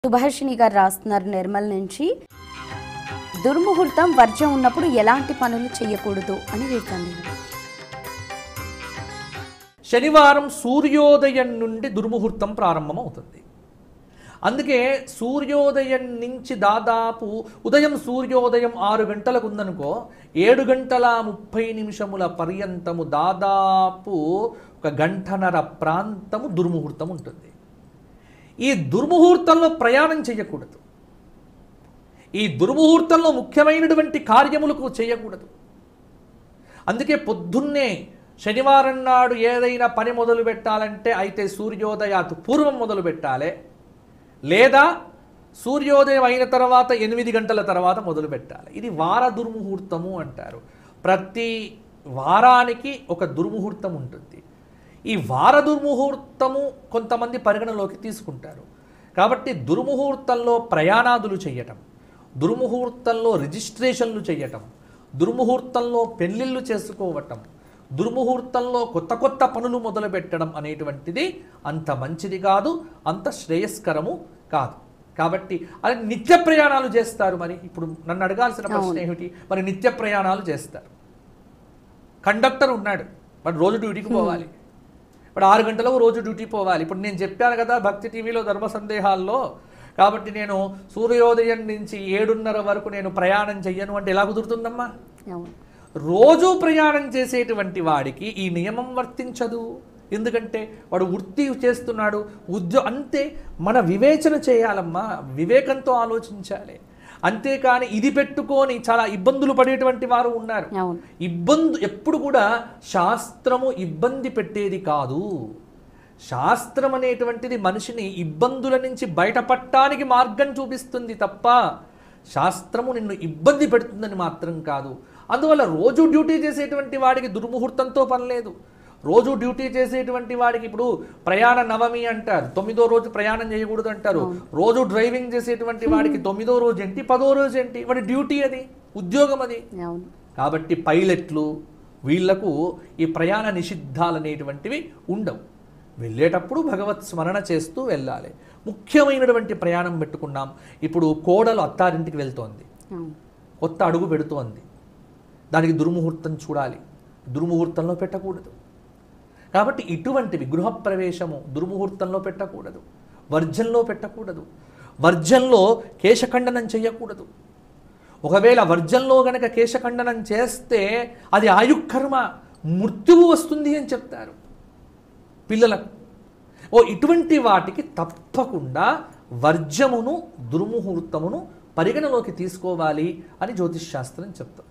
సుభాషిణి గారు రాస్తున్నారు నిర్మల్ నుంచి దుర్ముహూర్తం వర్జం ఉన్నప్పుడు ఎలాంటి పనులు చేయకూడదు అని వీరి శనివారం సూర్యోదయం నుండి దుర్ముహూర్తం ప్రారంభమవుతుంది అందుకే సూర్యోదయం నుంచి దాదాపు ఉదయం సూర్యోదయం ఆరు గంటలకు ఉందనుకో ఏడు గంటల ముప్పై నిమిషముల పర్యంతము దాదాపు ఒక గంటన్నర ప్రాంతము దుర్ముహూర్తం ఉంటుంది ఈ దుర్ముహూర్తంలో ప్రయాణం చేయకూడదు ఈ దుర్ముహూర్తంలో ముఖ్యమైనటువంటి కార్యములకు చేయకూడదు అందుకే పొద్దున్నే శనివారం నాడు ఏదైనా పని మొదలు పెట్టాలంటే అయితే సూర్యోదయాతు పూర్వం మొదలు పెట్టాలి లేదా సూర్యోదయం అయిన తర్వాత ఎనిమిది గంటల తర్వాత మొదలు పెట్టాలి ఇది వార దుర్ముహూర్తము అంటారు ప్రతి వారానికి ఒక దుర్ముహూర్తం ఉంటుంది ఈ వార దుర్ముహూర్తము కొంతమంది పరిగణలోకి తీసుకుంటారు కాబట్టి దుర్ముహూర్తంలో ప్రయాణాదులు చేయటం దుర్ముహూర్తంలో రిజిస్ట్రేషన్లు చేయటం దుర్ముహూర్తంలో పెళ్ళిళ్ళు చేసుకోవటం దుర్ముహూర్తంలో కొత్త కొత్త పనులు మొదలు పెట్టడం అనేటువంటిది అంత మంచిది కాదు అంత శ్రేయస్కరము కాదు కాబట్టి అది నిత్య ప్రయాణాలు చేస్తారు మరి ఇప్పుడు నన్ను అడగాల్సిన ప్రశ్న ఏమిటి మరి నిత్య ప్రయాణాలు చేస్తారు కండక్టర్ ఉన్నాడు వాడు రోజు డ్యూటీకి పోవాలి ఇప్పుడు ఆరు గంటలకు రోజు డ్యూటీ పోవాలి ఇప్పుడు నేను చెప్పాను కదా భక్తి టీవీలో ధర్మ సందేహాల్లో కాబట్టి నేను సూర్యోదయం నుంచి ఏడున్నర వరకు నేను ప్రయాణం చెయ్యను అంటే ఎలా కుదురుతుందమ్మా అవును రోజు ప్రయాణం చేసేటువంటి వాడికి ఈ నియమం వర్తించదు ఎందుకంటే వాడు వృత్తి చేస్తున్నాడు ఉద్యో అంతే మన వివేచన చేయాలమ్మా వివేకంతో ఆలోచించాలి అంతేకాని ఇది పెట్టుకొని చాలా ఇబ్బందులు పడేటువంటి వారు ఉన్నారు అవును ఇబ్బంది ఎప్పుడు కూడా శాస్త్రము ఇబ్బంది పెట్టేది కాదు శాస్త్రం అనేటువంటిది మనిషిని ఇబ్బందుల నుంచి బయటపడటానికి మార్గం చూపిస్తుంది తప్ప శాస్త్రము నిన్ను ఇబ్బంది పెడుతుందని మాత్రం కాదు అందువల్ల రోజు డ్యూటీ చేసేటువంటి వాడికి దుర్ముహూర్తంతో పని లేదు రోజు డ్యూటీ చేసేటువంటి వాడికి ఇప్పుడు ప్రయాణ నవమి అంటారు తొమ్మిదో రోజు ప్రయాణం చేయకూడదు అంటారు రోజు డ్రైవింగ్ చేసేటువంటి వాడికి తొమ్మిదో రోజు ఏంటి పదో రోజు ఏంటి వాడి డ్యూటీ అది ఉద్యోగం అది అవును కాబట్టి పైలట్లు వీళ్లకు ఈ ప్రయాణ నిషిద్ధాలు అనేటువంటివి ఉండవు వెళ్ళేటప్పుడు భగవత్ స్మరణ చేస్తూ వెళ్ళాలి ముఖ్యమైనటువంటి ప్రయాణం పెట్టుకున్నాం ఇప్పుడు కోడలు అత్తారింటికి వెళ్తోంది అవును కొత్త అడుగు పెడుతోంది దానికి దుర్ముహూర్తం చూడాలి దుర్ముహూర్తంలో పెట్టకూడదు కాబట్టి ఇటువంటివి గృహప్రవేశము దుర్ముహూర్తంలో పెట్టకూడదు వర్జంలో పెట్టకూడదు వర్జంలో కేశఖండనం చేయకూడదు ఒకవేళ వర్జంలో గనక కేశఖండనం చేస్తే అది ఆయుక్కర్మ మృత్యువు వస్తుంది అని చెప్తారు పిల్లలకు ఓ ఇటువంటి వాటికి తప్పకుండా వర్జమును దుర్ముహూర్తమును పరిగణలోకి తీసుకోవాలి అని జ్యోతిష్ శాస్త్రం చెప్తారు